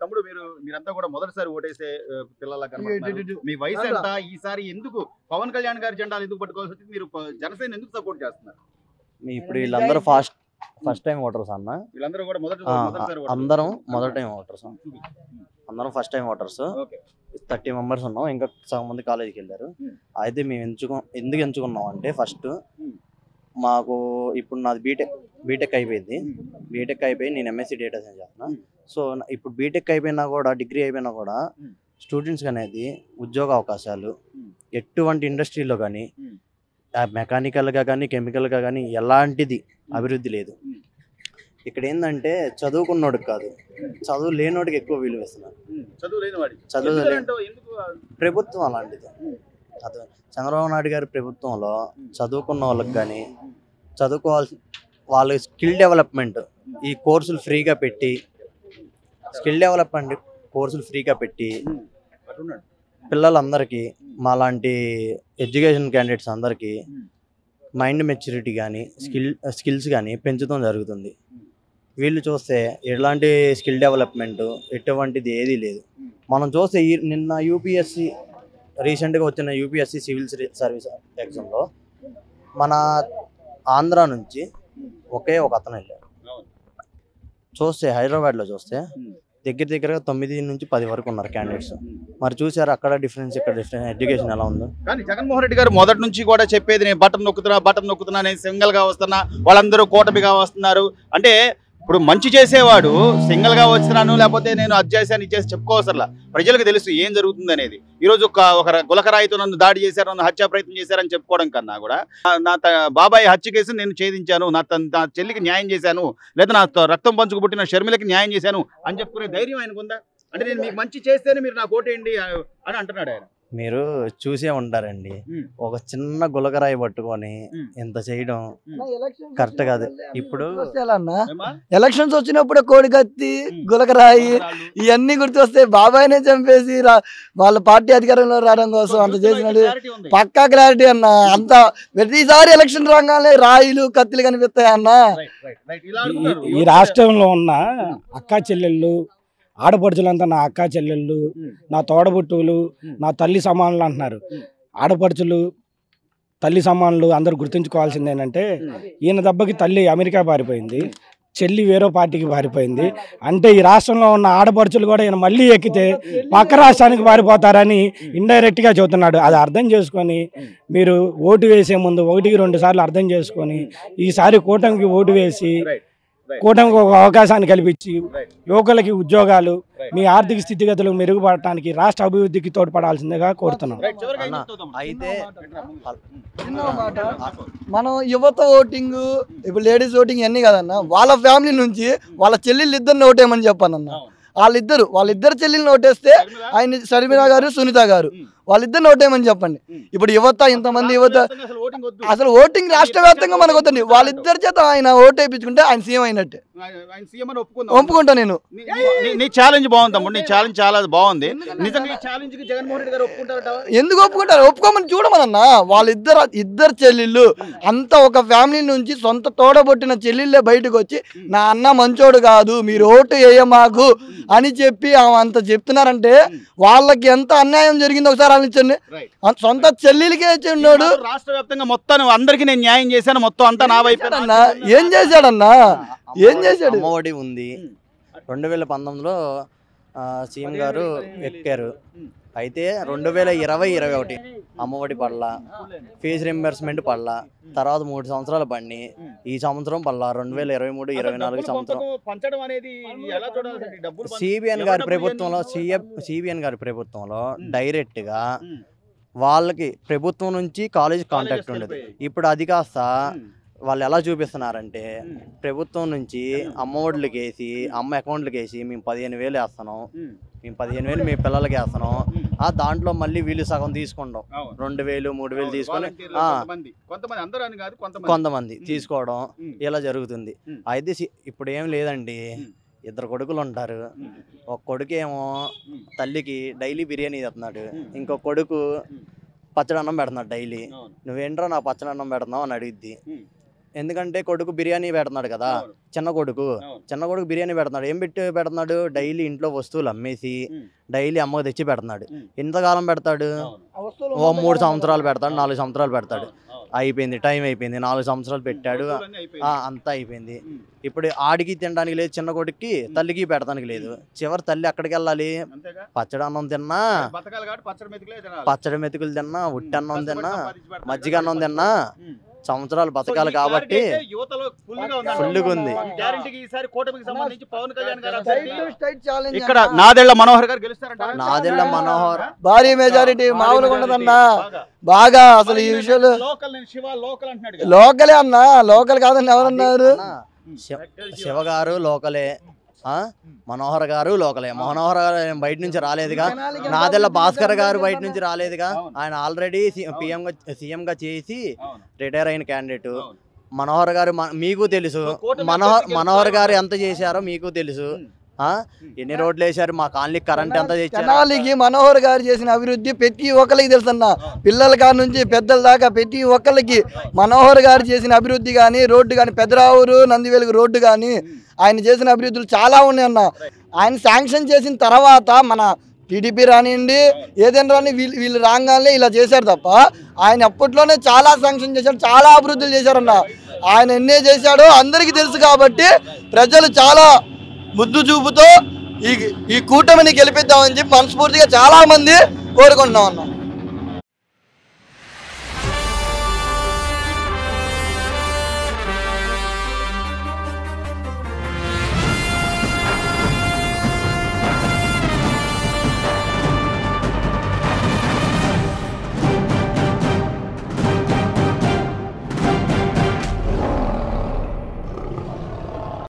తమ్ముడు మీరు మీరంతా కూడా మొదటిసారి ఓటేసే ఆ, పిల్లలా ఇటు, ఇటు, కనబడుతున్నారు ఇటు. మీ వయసు రండ్రా. ఎంత ఈసారి ఎందుకు పవన్ కళ్యాణ్ గారి జెండాలు ఎందుకు పట్టుకోవాల్సి వచ్చింది మీరు ప- జనసేన ఎందుకు సపోర్ట్ చేస్తున్నారు మీ ఇప్పుడు వీళ్ళందరూ ఫాస్ట్ ఫస్ట్ టైం ఓటర్స్ అన్న వీళ్ళందరూ కూడా మొదటి ఆ, మొదటిసారి ఓటర్లు. అందరం మొదటి టైం ఓటర్స్ అందరం first time voters okay thirty members ఉన్నాం ఇంకా సగం మంది కాలేజీకి వెళ్ళారు Hmm. అయితే మేము ఎంచుకో ఎందుకు ఎంచుకున్నాం అంటే ఫస్ట్ Hmm. మాకు ఇప్పుడు నాది బీటెక్ బీటెక్ అయిపోయింది Hmm. బీటెక్ అయిపోయి నేను ఎంఎస్సీ డేటా సైన్స్ చేస్తున్నా Hmm. సో నా- ఇప్పుడు బీటెక్ అయిపోయినా కూడా డిగ్రీ అయిపోయినా కూడా Hmm. స్టూడెంట్స్కి అనేది ఉద్యోగ అవకాశాలు Hmm. ఎటువంటి ఇండస్ట్రీలో కానీ Hmm. మెకానికల్గా కానీ కెమికల్గా కానీ ఎలాంటిది అభివృద్ధి లేదు Hmm. ఇక్కడ ఏంటంటే చదువుకున్నోడికి కాదు చదువు లేనోడికి ఎక్కువ విలువ ఇస్తున్నారు ఉమ్, చదువు లేని వాడికి చదువు ఎందుకని లేని- అంటావు? ఎందుకు ఆ, ప్రభుత్వం అలాంటిది Hmm. అది చంద్రబాబు నాయుడు గారి ప్రభుత్వంలో Hmm. చదువుకున్న వాళ్ళకి కానీ చదువుకోవాల్సి వాళ్ళ స్కిల్ డెవలప్మెంట్ ఈ కోర్సులు ఫ్రీగా పెట్టి స్కిల్ డెవలప్మెంట్ కోర్సులు ఫ్రీగా పెట్టి ఉమ్, అటున్నాడు పిల్లలందరికీ మాలాంటి ఎడ్యుకేషన్ క్యాండిడేట్స్ అందరికీ Hmm. మైండ్ మెచ్యూరిటీ కానీ స్కిల్ స్కిల్స్ కానీ పెంచడం జరుగుతుంది Hmm. వీళ్ళు చూస్తే ఎలాంటి స్కిల్ డెవలప్మెంట్ ఎటువంటిది ఏదీ లేదు Hmm. మనం చూస్తే ఈ నిన్న యూపీఎస్సి రీసెంట్గా వచ్చిన యూపీఎస్సి సివిల్ సర్వీస్ ఎగ్జామ్లో మన ఆంధ్ర నుంచి ఒకే ఒక అతను వెళ్ళారు అవును. చూస్తే హైదరాబాద్లో చూస్తే Hmm. దగ్గర దగ్గరగా తొమ్మిది నుంచి పది వరకు ఉన్నారు క్యాండిడేట్స్ ఉమ్. మరి చూసారు అక్కడ డిఫరెన్స్ ఇక్కడ డిఫరెన్స్ ఎడ్యుకేషన్ ఎలా ఉందో కానీ జగన్మోహన్ రెడ్డి గారు మొదటి నుంచి కూడా చెప్పేది నేను బటన్ నొక్కుతున్నా బటన్ నొక్కుతున్నా నేను సింగిల్ గా వస్తున్నా వాళ్ళందరూ కూటమిగా వస్తున్నారు అంటే ఇప్పుడు మంచి చేసేవాడు సింగిల్ గా వస్తున్నాను లేకపోతే నేను అది చేశాను ఇది చేసి చెప్పుకోవసరలా ప్రజలకు తెలుసు ఏం జరుగుతుంది అనేది ఈ రోజు ఒక ఒక గులకరాయితో నన్ను దాడి చేశారు నన్ను హత్యా ప్రయత్నం చేశారని చెప్పుకోవడం కన్నా కూడా నా- నా త- బాబాయ్ హత్య కేసు నేను ఛేదించాను నా తన్- నా చెల్లికి న్యాయం చేశాను లేదా నా త- రక్తం పంచుకు పుట్టిన షర్మిలకి న్యాయం చేశాను అని చెప్పుకునే ధైర్యం ఆయనకు ఉందా అంటే నేను మీకు మంచి చేస్తేనే మీరు నాకు ఓటేయండి అని అంటున్నాడు ఆయన మీరు చూసే ఉంటారండి ఉమ్. ఒక చిన్న గులకరాయి పట్టుకొని ఉమ్. ఇంత చేయడం అన్న, ఎలక్షన్స్ కరెక్ట్ కాదు. వచ్చినప్పుడు ఇప్పుడు- గుర్తొస్తే ఎలా అన్న ఏమా? ఎలక్షన్స్ వచ్చినప్పుడు కోడికత్తి ఉమ్. గులకరాయి రాళ్ళు. ఇవన్నీ గుర్తొస్తే బాబాయ్నే చంపేసి రా- వాళ్ళ పార్టీ అధికారంలో రావడం కోసం అంత చేసినాడు క్లారిటీ ఉంది. పక్కా క్లారిటీ అన్న అంత ప్రతిసారి ఎలక్షన్ రాగానే రాయిలు కత్తిలు కనిపిస్తాయి అన్న రైట్, రైట్, రైట్. ఇలా ఈ- అనుకున్నారు. ఈ రాష్ట్రంలో ఉన్న అక్కా చెల్లెళ్ళు ఆడపడుచులంతా నా అక్కా చెల్లెళ్ళు ఉమ్. నా తోడబుట్టువులు ఉమ్. నా తల్లి సమానులు అంటున్నారు ఉమ్. ఆడపడుచులు తల్లి సమానులు అందరూ గుర్తుంచుకోవాల్సింది ఏంటంటే ఉమ్. ఈయన దెబ్బకి తల్లి అమెరికా పారిపోయింది చెల్లి వేరే పార్టీకి పారిపోయింది అంటే ఈ రాష్ట్రంలో ఉన్న ఆడపడుచులు కూడా ఈయన మళ్ళీ ఎక్కితే పక్క రాష్ట్రానికి పారిపోతారని ఇండైరెక్ట్ గా చెబుతున్నాడు అది అర్థం చేసుకొని మీరు ఓటు వేసే ముందు ఒకటికి రెండు సార్లు అర్థం చేసుకొని ఈసారి కూటమికి ఓటు వేసి రైట్, రైట్. కూటమికి ఒక అవకాశాన్ని కల్పించి రైట్. యువకులకి ఉద్యోగాలు రైట్. మీ ఆర్థిక స్థితిగతులు మెరుగుపడటానికి రాష్ట్ర అభివృద్ధికి తోడ్పడాల్సిందిగా కోరుతున్నాం రైట్, చివరిగా ఏం అన్న, చెప్తావు తమ్ముడు? అయితే చిన్న మాట మనం యువత ఓటింగ్ ఇప్పుడు లేడీస్ ఓటింగ్ అన్ని కదన్న వాళ్ళ ఫ్యామిలీ నుంచి వాళ్ళ చెల్లెళ్ళు ఇద్దరిని ఓటేయమని చెప్పానన్న అవును. వాళ్ళిద్దరు వాళ్ళిద్దరు చెల్లెల్ని ఓటేస్తే ఆయన షర్మిల గారు సునీత గారు ఉమ్. వాళ్ళిద్దరిని ఓటేయమని చెప్పండి ఉమ్. ఇప్పుడు యువత ఇంతమంది యువత రాష్ట్ర వ్యాప్తంగా అసలు ఓటింగ్ వద్దు. అసలు ఓటింగ్ రాష్ట్ర వ్యాప్తంగా మనకు వద్దండి వాళ్ళిద్దరి చేత ఆయన ఓటు వేయించుకుంటే ఆయన సీఎం అయినట్టే ఆయన- ఆయన సీఎం అని ఒప్పుకుందాం. ఒప్పుకుంటా నేను నీ- నీ- నీ ఛాలెంజ్ బాగుంది తమ్ముడు నీ ఛాలెంజ్ చాలా బాగుంది నిజంగా ఈ ఛాలెంజ్ కి జగన్మోహన్ రెడ్డి గారు ఒప్పుకుంటారట ఎందుకు ఒప్పుకుంటారు ఒప్పుకోమని చూడమనన్నా వాళ్ళిద్దరు ఇద్దరు చెల్లెళ్ళు అంత ఒక ఫ్యామిలీ నుంచి సొంత తోడబొట్టిన చెల్లెళ్ళే బయటకు వచ్చి నా అన్న మంచోడు కాదు మీరు ఓటు వేయ మాకు అని చెప్పి ఆమె అంత చెప్తున్నారంటే వాళ్ళకి ఎంత అన్యాయం జరిగిందో ఒకసారి ఆలోచించండి రైట్. అంత సొంత చెల్లెలకే ఉన్నాడు రాష్ట్ర వ్యాప్తంగా మొత్తం అందరికి నేను న్యాయం చేశాను మొత్తం అంతా నా వైపు అన్నా ఏం చేశాడన్నా ఏం చేశాడు? అమ్మఒడి ఉంది రెండు వేల పంతొమ్మిదిలో సీఎం గారు ఎక్కారు అయితే రెండు వేల ఇరవై ఇరవై ఒకటి అమ్మఒడి పడల ఫీజు రింబర్స్మెంట్ పడల తర్వాత మూడు సంవత్సరాలు పడిని ఈ సంవత్సరం పడల రెండు వేల ఇరవై మూడు ఇరవై నాలుగు సంవత్సరం పంచడం అనేది ఎలా చూడాలి డబ్బులు పంచ- సిబిఎన్ ఎవరి గారి డబ్బులు ప్రభుత్వంలో ఇవన్నీ? సిఎఫ్ సిబిఎన్ గారి ప్రభుత్వంలో ఉమ్. డైరెక్ట్ గా ఉమ్. వాళ్ళకి ప్రభుత్వం నుంచి కాలేజ్ కాంటాక్ట్ కాలేజెస్ ఉండేది వెళ్ళిపోయాయి. ఇప్పుడు అది కాస్త ఉమ్. వాళ్ళు ఎలా చూపిస్తున్నారంటే ఉమ్. ప్రభుత్వం నుంచి అమ్మ ఒడ్లకి వేసి అమ్మ అకౌంట్లకి వేసి మేము పదిహేను వేలు వేస్తున్నాం ఉమ్. మేము పదిహేను వేలు మీ పిల్లలకి వేస్తున్నాం ఉమ్. ఆ దాంట్లో మళ్ళీ వీళ్ళు సగం తీసుకుంటాం అవును. రెండు వేలు మూడు వేలు తీసుకొని వాలంటీర్లు ఆ, కొంతమంది కొంతమంది అందరూ అని కాదు కొంతమంది కొంతమంది ఉమ్. తీసుకోవడం ఉమ్. ఇలా జరుగుతుంది ఉమ్. అయితే సి- ఇప్పుడు ఏం లేదండి ఉమ్. ఇద్దరు కొడుకులు ఉంటారు ఉమ్. ఒక కొడుకు ఏమో ఉమ్. తల్లికి డైలీ బిర్యానీ తెస్తున్నాడు ఉమ్. ఇంకో కొడుకు ఉమ్. పచ్చడి అన్నం పెడుతున్నాడు డైలీ అవును. నువ్వేంట్రా నా పచ్చడి అన్నం పెడుతున్నావు అని అడిగిద్ది ఉమ్. ఎందుకంటే కొడుకు బిర్యానీ పెడుతున్నాడు కదా అవును. చిన్న కొడుకు అవును. చిన్న కొడుకు బిర్యానీ పెడుతున్నాడు ఏం పెట్టి పెడుతున్నాడు డైలీ ఇంట్లో వస్తువులు అమ్మేసి ఉమ్. డైలీ అమ్మకు తెచ్చి పెడుతున్నాడు ఉమ్. ఎంతకాలం పెడతాడు అవును. ఓ మూడు సంవత్సరాలు పెడతాడు నాలుగు సంవత్సరాలు పెడతాడు అవును. అవును. అయిపోయింది టైం అయిపోయింది నాలుగు సంవత్సరాలు పెట్టాడు వస్తువులన్నీ ఆ, అయిపోయినాయి. అంతా అయిపోయింది ఉమ్. ఇప్పుడు ఆడికి తినడానికి లేదు చిన్న కొడుక్కి తల్లికి పెడతానికి లేదు చివరి తల్లి ఎక్కడికి వెళ్ళాలి అంతేగా పచ్చడి అన్నం తిన్నా బతకాలి కాబట్టి పచ్చడి మెతుకులే తినాలి. పచ్చడి మెతుకులు తిన్నా ఉట్టి అన్నం కష్టపడి తిన్నా సంపాదించి పెడతారు మజ్జిగ అన్నం కాబట్టి తిన్నా ఉమ్. సంవత్సరాలు బతకాలి సో ఈ కాబట్టి క్లారిటీ అయితే యువతలో ఫుల్గా ఉందండి. ఫుల్గా ఉంది. ఈ గ్యారెంటీకి ఈసారి కూటమికి సంబంధించి పవన్ కళ్యాణ్ గారు స్టైట్ టు అభ్యర్థి స్టైట్ ఛాలెంజ్ ఇక్కడ అన్న. నాదెళ్ల మనోహర్ గారు గెలుస్తారంట నాదెళ్ల మనోహర్ భారీ మెజారిటీ మామూలుగా ఉండదన్నా బాగా. బాగా అసలు ఈ విషయంలో లోకల్ నేను శివ లోకల్ అంటున్నాడు కదా. లోకలే అన్న లోకల్ కాదని ఎవరన్నారు అన్నా, శివ- శివ గారు లోకలే ఆ మనోహర్ గారు లోకలే మనోహర్ గారు ఏం బయట నుంచి రాలేదుగా నాదెల్ల భాస్కర్ గారు బయట నుంచి రాలేదుగా అవును. ఆయన ఆల్రెడీ పిఎం గా సీఎం గా చేసి అవును. రిటైర్ అయిన క్యాండిడేట్ అవును. మనోహర్ గారు మ- మీకు తెలుసు సో కూటమి మనోహర్ అభ్యర్థికి మనోహర్ గెలుపు గారు ఎంత చేశారో మీకు తెలుసు ఉమ్. ఆ ఎన్ని రోడ్లు వేశారు మా కాలనీకి కరెంట్ ఎంత తెచ్చారు తెనాలికి మనోహర్ గారు చేసిన అభివృద్ధి ప్రతి ఒక్కరికి తెలుసన్న పిల్లల కాడ నుంచి పెద్దల దాకా ప్రతి ఒక్కరికి మనోహర్ గారు చేసిన అభివృద్ధి కానీ రోడ్డు కానీ పెద్దరావురు నందివేలుగు రోడ్డు కానీ ఆయన చేసిన అభివృద్ధులు చాలా ఉన్నాయన్న ఆయన శాంక్షన్ చేసిన తర్వాత మన టీడీపీ రానివ్వండి ఏదైనా రాని వీళ్ళు వీళ్ళు రాగానే ఇలా చేశారు తప్ప ఆయన అప్పట్లోనే చాలా శాంక్షన్ చేశారు చాలా అభివృద్ధులు చేశారన్న ఆయన ఎన్నే చేశాడో అందరికీ తెలుసు కాబట్టి ప్రజలు చాలా ముద్దు చూపుతో ఈ ఈ కూటమిని గెలిపిద్దామని చెప్పి మనస్ఫూర్తిగా చాలా మంది కోరుకుంటున్నాం అన్న